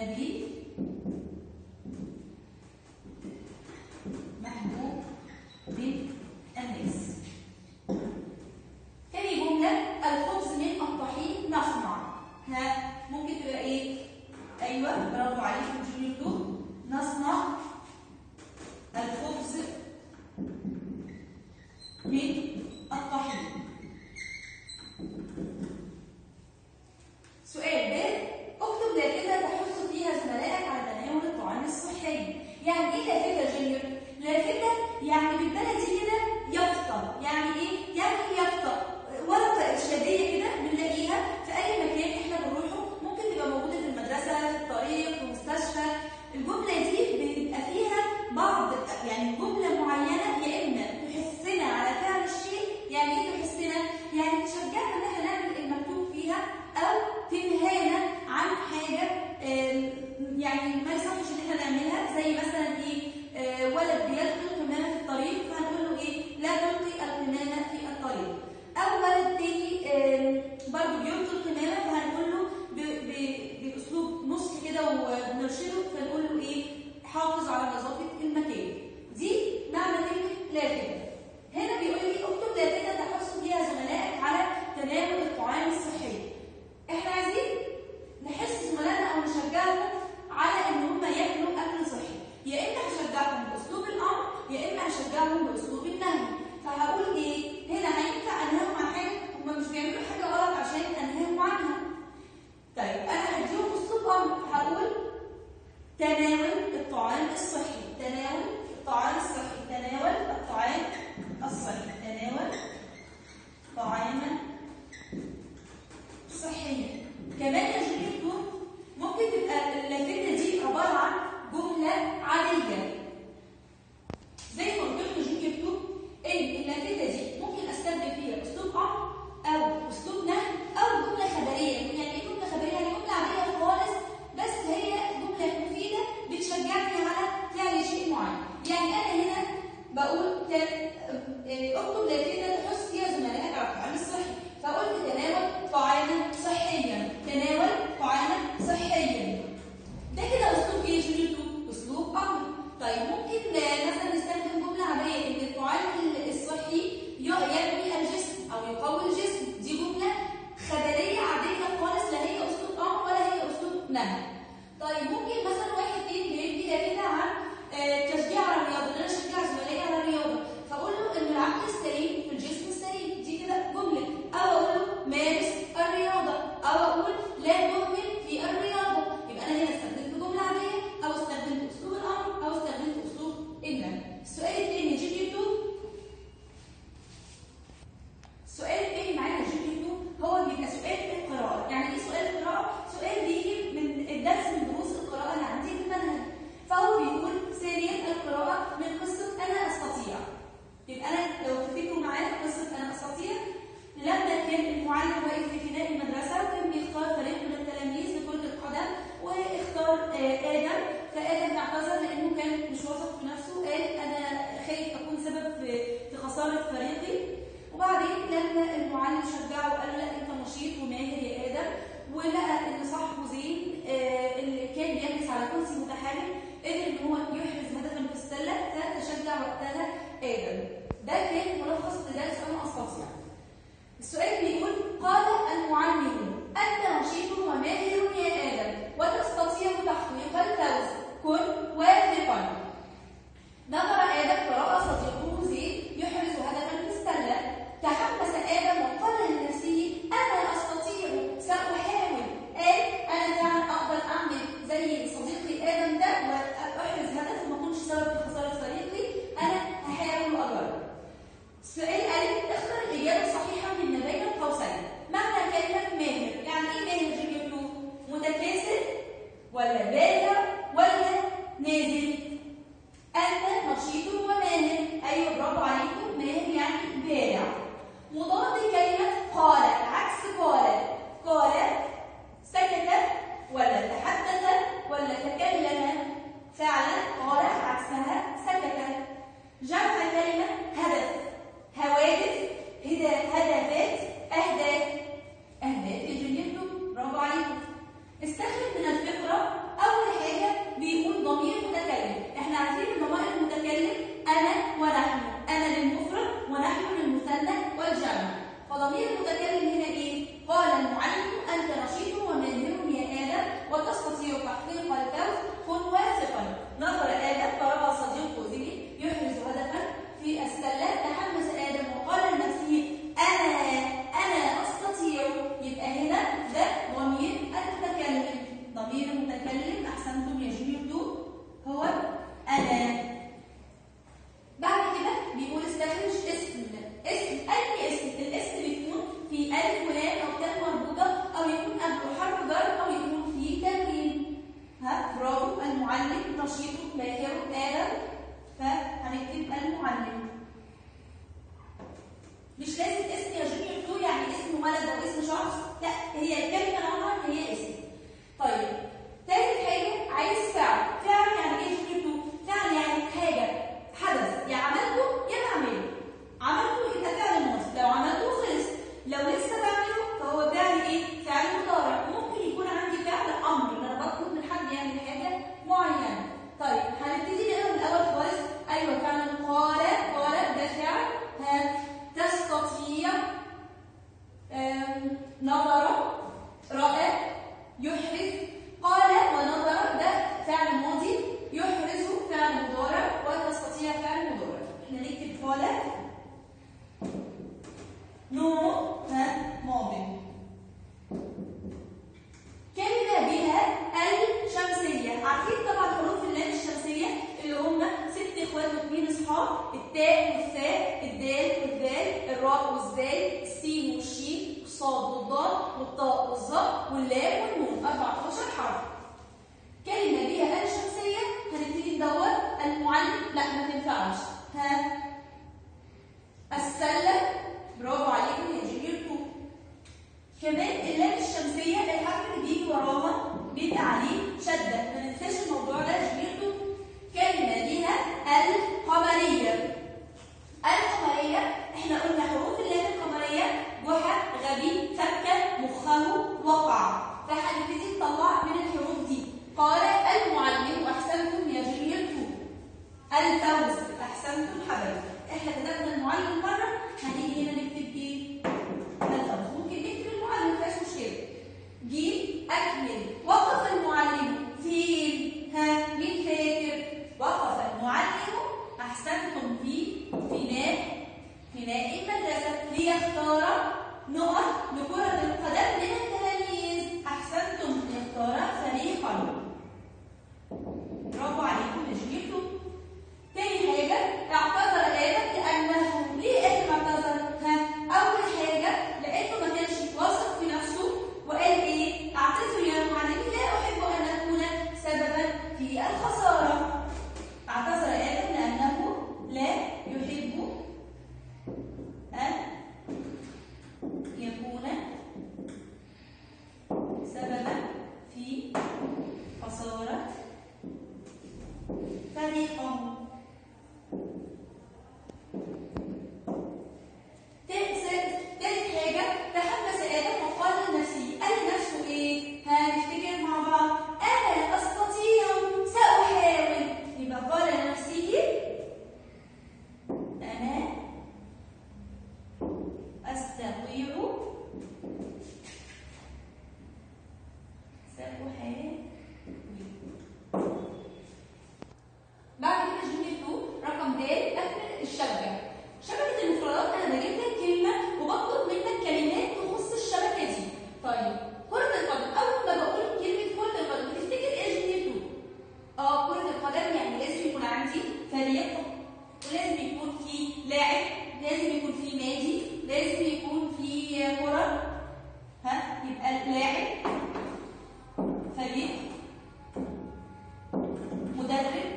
نبيل محبوب بالناس تاني جملة الخبز من الطحين نصنع ها ممكن تبقى ايه؟ ايوه برافو عليكم جونيور تو نصنع الخبز من الطحين سؤال ب اكتب لافتة تحث فيها زملائك على تناول الطعام الصحي يعني ايه لافتة جونيور؟ لافتة يعني بالبلدي كده يافطة يعني ايه؟ يعني يافطة ورقة إرشادية كده بنلاقيها في أي مكان إحنا بنروحه ممكن تبقى موجودة في المدرسة في الطريق في مستشفى الجملة دي بيبقى فيها بعض يعني جملة معينة يا إما تحثنا على فعل الشيء يعني إيه تحثنا؟ يعني تشجعنا إن إحنا نعمل المكتوب فيها أو تنهانا عن حاجة آم، يعني ما يصحش إن إحنا نعملها زي مثلا إيه آه، ولد بيلقي القمامة في الطريق فهنقول له إيه؟ لا تلقي القمامة في الطريق أو ولد تاني آم، برضه بيلقي القمامة فهنقول له ب- ب- بأسلوب نصح كده وبنرشده فنقول له إيه؟ حافظ على نظافة المكان. دي معنى كلمة لافتة. هنا بيقول لي اكتب لافتة تحث بيها زملائك على تناول الطعام الصحي. احنا عايزين نحس زملائنا او نشجعهم على ان هم ياكلوا اكل صحي. يا اما هشجعهم باسلوب الامر يا اما هشجعهم باسلوب النهي. فهقول ايه؟ هنا هينفع انهاهم عن حاجه هم مش بيعملوا حاجه غلط عشان انهاهم عنها. طيب انا هديهم اسلوب امر هقول تناول الطعام الصحي تناول الطعام الصحي تناول الطعام الصحي تناول طعاما صحيا كمان يا جميل ممكن تبقى اللافته دي عباره عن جمله عاديه زي ما قلت لكم جين كتب ان اللافته دي ممكن استخدم فيها اسلوب امر او اسلوب نهي او جمله خبريه يعني ايه جمله خبريه يعني جمله عاديه خالص بس هي جمله مفيده بتشجعني على فعل شيء معين يعني انا هنا بقول ت- آه، اكتب لافتة تحث فيها زملائك على الطعام الصحي فقلت تناول طعاما صحيا تناول طعاما صحيا ده كده اسلوب ايه جونيتو اسلوب امر طيب ممكن آه، مثلا نستخدم جمله عاديه ان الطعام ال- الصحي ي- ينمي الجسم او يقوي الجسم دي جمله خبريه عاديه خالص لا هي اسلوب امر ولا هي اسلوب نهي طيب ممكن مثلا واحد تاني بيدي كده عن آه، تشجيع على الرياضه ان انا اشجع زملائي على الرياضه فاقول له ان العقل السليم في الجسم السليم دي كده جمله او اقول له مارس الرياضه او اقول لا تهمل في الرياضه يبقى انا هنا استخدمت جمله عاديه او استخدمت اسلوب الامر او استخدمت اسلوب النهي السؤال الثاني جي بي 2 السؤال الثاني معانا جي بي 2 هو بيبقى سؤال القراءه يعني ايه سؤال القراءه سؤال بيجي من الدرس من دروس القراءه اللي عندي في المنهج فهو بيقول ثانيا القراءه من قصه انا استطيع يبقى انا لو تفتكروا معايا في قصه انا استطيع لما كان المعلم واقف في فناء المدرسه وكان بيختار فريق من التلاميذ لكره القدم واختار آه، ادم فادم اعتذر لانه كان مش واثق في نفسه قال انا خايف اكون سبب في في خساره فريقي وبعدين لما المعلم شجعه وقال له لا انت نشيط وماهر يا ادم ولقى ان صاحبه زين آه، اللي كان بيجلس على كرسي متحرك قدر ان هو يحرز هدفا في السله فتشجع وقتها ادم ده كان ملخص لدرس انا استطيع السؤال بيقول قال المعلم انت نشيط وماهر يا ادم وتستطيع تحقيق الفوز كن واثقا نظر آدم فرأى صديقه زيد يحرز هدفا في السلة تحمس آدم وقال لنفسه أنا أستطيع سأحاول قال أنا فعلا أقدر أعمل زي صديقي آدم ده شخص لا هي الكلمه نوعها ان هي اسم طيب تالت حاجه عايز فعل فعل يعني ايه جملته فعل يعني حاجه حدث يا عملته يا بعمله عملته يبقى فعل ماضي لو عملته خلص لو لسه بعمله فهو فعل ايه فعل مضارع ممكن يكون عندي فعل امر ان انا بطلب من حد يعمل حاجه معينه طيب هنبتدي نقرا من الاول خالص ايوه فعلا قال قال ده فعل ها تستطيع أم، نظر رأى يحرز قال ونظر ده فعل ماضي يحرز فعل مضارع وتستطيع فعل مضارع احنا نكتب قال نو ها ماضي كلمة بها الشمسية عارفين طبعا حروف اللام الشمسية اللي هم ست اخوات واثنين اصحاب التاء والثاء الدال والذال الراء والزال السين والشين الصاد والضاد والطاء والظاء واللام والنون 14 حرف كلمة بها الشمسية هنبتدي ندور المعلم لا ما تنفعش ها السلة برافو عليكم يا جميل تو كمان اللام الشمسية الحرف اللي بيجي وراها بيبقى عليه شدة ما ننساش الموضوع ده جميل كلمة بها القمرية القمرية احنا قلنا حروف اللام القمرية جحا غبي فك مخه وقع فهنبتدي نطلع من الحروف دي قال المعلم احسنتم يا جميل تو الفوز احسنتم حبايبي احنا كتبنا المعلم مره هنيجي هنا نكتب ايه الفوز ممكن نكتب المعلم مفيهاش مشكله جيم اكمل وقف المعلم فين ها مين فاكر وقف المعلم احسنتم في فناء فناء المدرسه ليختار نقط لكره القدم من التلاميذ احسنتم ليختار فريقا برافو عليكم يا جميلكم تاني حاجة اعتذر آدم لأنه ليه آدم اعتذر؟ ها؟ أول حاجة لأنه ما كانش واثق في نفسه وقال إيه؟ أعتذر يا معلمي لا أحب أن أكون سببا في الخسارة. اعتذر آدم لأنه لا يحب أن يكون سببا في خسارة فريقه تالت حاجة تحمس آدم وقال لنفسه قال لنفسه إيه؟ هنفتكر مع بعض أنا أستطيع سأحاول يبقى قال لنفسه أنا أستطيع سأحاول بعد كده جملة 2 رقم د اكمل الشبكة. شبكة المفردات أنا بجيب لك كلمة وبطلب منك كلمات تخص الشبكة دي. طيب كرة القدم أول ما بقول كلمة كرة القدم بتفتكر إيه جملة 2 اه كرة القدم يعني لازم يكون عندي فريق ولازم يكون في لاعب لازم يكون في نادي لازم يكون في كرة ها يبقى لاعب فريق مدرب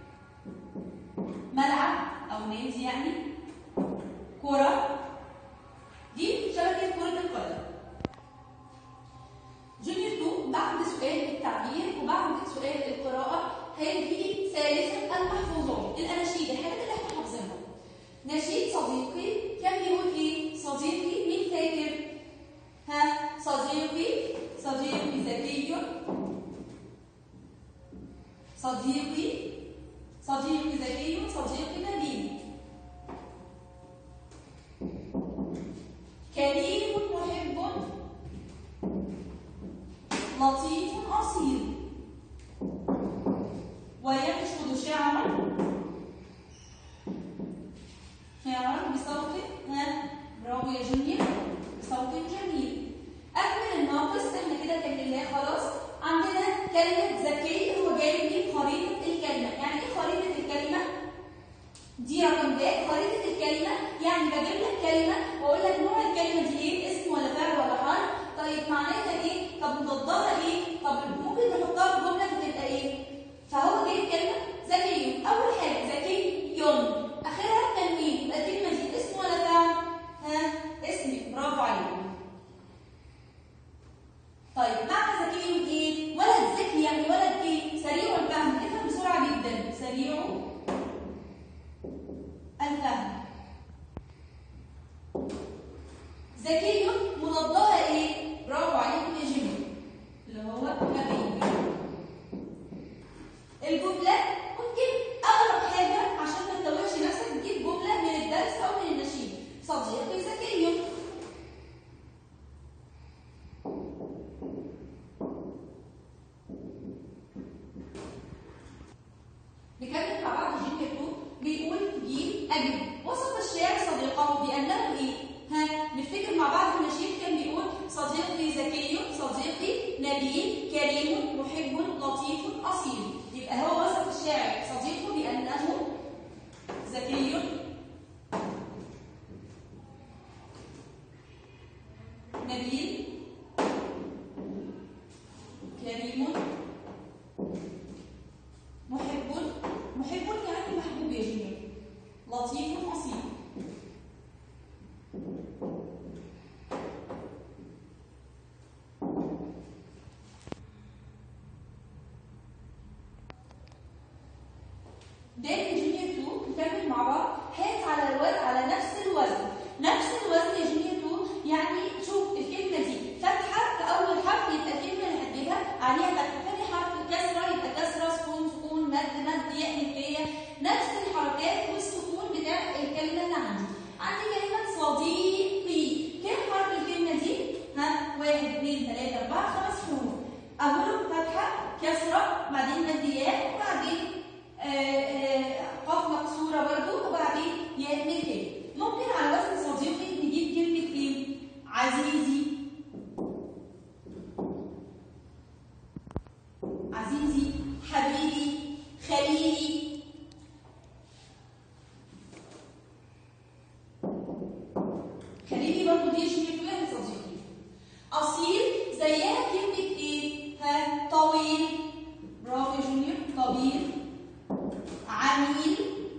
ملعب او نادي يعني كرة دي شبكة كرة القدم جونيور 2 بعد سؤال التعبير وبعد سؤال القراءة هيجي ثالثا المحفوظات الأناشيد الحاجات اللي احنا حافظينها نشيد صديقي كان بيقول ايه؟ صديقي مين فاكر؟ ها صديقي صديقي ذكي صديقي صديقي ذكي صديقي نبيل كريم محب لطيف أصيل وينشد شعرا شعرا بصوت ها برافو يا جميل بصوت جميل أكمل الناقص احنا كده كملناه خلاص عندنا كلمة ذكي هو جايب لي خريطة الكلمة يعني ايه خريطة الكلمة؟ دي رقم ب خريطة الكلمة يعني بجيب لك كلمة واقول لك نوع الكلمة دي ايه اسم ولا فعل ولا حرف طيب معناتها ايه؟ طب مضادها ايه؟ طب ممكن نحطها في جملة فتبقى ايه؟ فهو جايب كلمة ذكي أول حاجة ذكي يون آخرها تنوين يبقى الكلمة دي اسم ولا فعل؟ ها؟ اسم برافو عليكم أربعة خمس حروف أولهم فتحة كسرة بعدين ماديات وبعدين آه، آه، قاف مكسورة برضو وبعدين ياء مكان ممكن على وزن صديقي نجيب كلمة إيه؟ عزيزي عزيزي حبيبي خليلي خليلي برضو دي شبه كلها صديقي أصيل زيها كلمة إيه؟ ها طويل برافو يا جونيور طويل عميل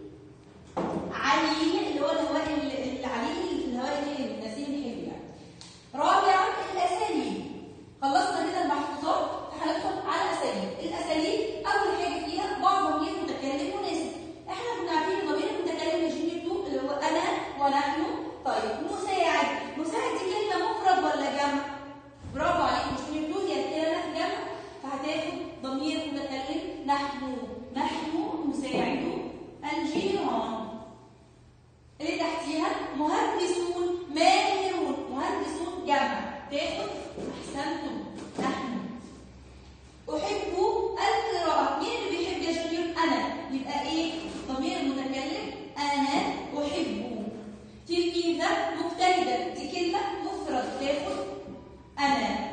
عليل اللي هو الهواء ال- العليل الهواء الحلو النسيم الحلو يعني رابعا الأساليب خلصنا كده المحفوظات هندخل على الأساليب الأساليب أول حاجة فيها بعض ضمير متكلم مناسب احنا كنا عارفين ان ضمير المتكلم يجي تو اللي هو أنا ونحن طيب مساعد مساعد دي كلمة مفرد ولا جمع؟ برافو عليك مش من تو هي كلمة جمع فهتاخد ضمير متكلم نحن نحن نساعد الجيران اللي تحتيها مهندسون ماهرون مهندسون جمع تاخد احسنتم نحن احب القراءه مين اللي بيحب يا جونيور انا يبقى ايه ضمير المتكلم انا احب تلميذه مجتهده دي كلمه مفرد تاخد انا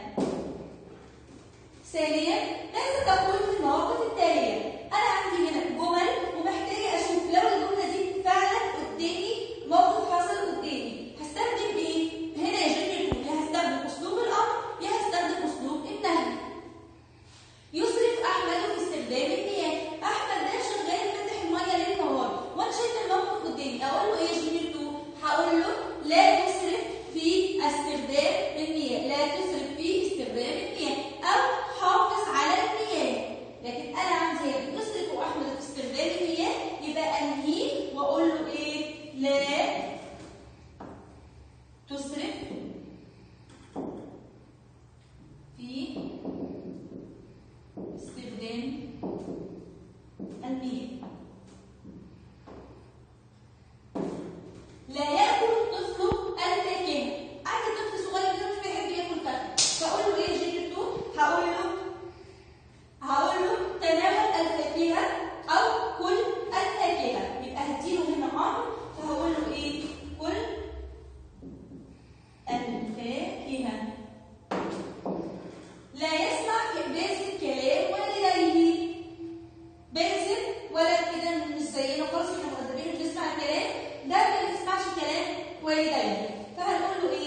ثانيا لازم تقول في المواقف التاليه انا عندي هنا جمل ومحتاجه اشوف لو الجمله دي فعلا قدامي موقف حصل قدامي هستخدم ايه هنا يا جونيور يا هستخدم اسلوب الامر يا هستخدم اسلوب النهي يسرف احمد في استخدام المياه احمد ده شغال فاتح الميه ليل نهار وانا شايف الموقف قدامي اقول له ايه يا جونيور تو هقول له لا تسرف في استخدام المياه لا تسرف في استخدام المياه او حافظ على المياه لكن انا عندي هنا يسرف احمد في استخدام المياه يبقى انهيه واقول له ايه لا تسرف في استخدام المياه لا ياكل الطفل الفاكهه عندي طفل صغير كده مش بيحب ياكل فاكهه فاقول له ايه جيت تو هقول له هقول له تناول الفاكهه او كل الفاكهه يبقى هديله هنا امر فهقول له ايه كل الفاكهه لا يسمع باسم كلام والديه باسم ولد كده مش زينا خالص احنا مؤدبين بنسمع الكلام ده ما بيسمعش كلام والديه فهنقول له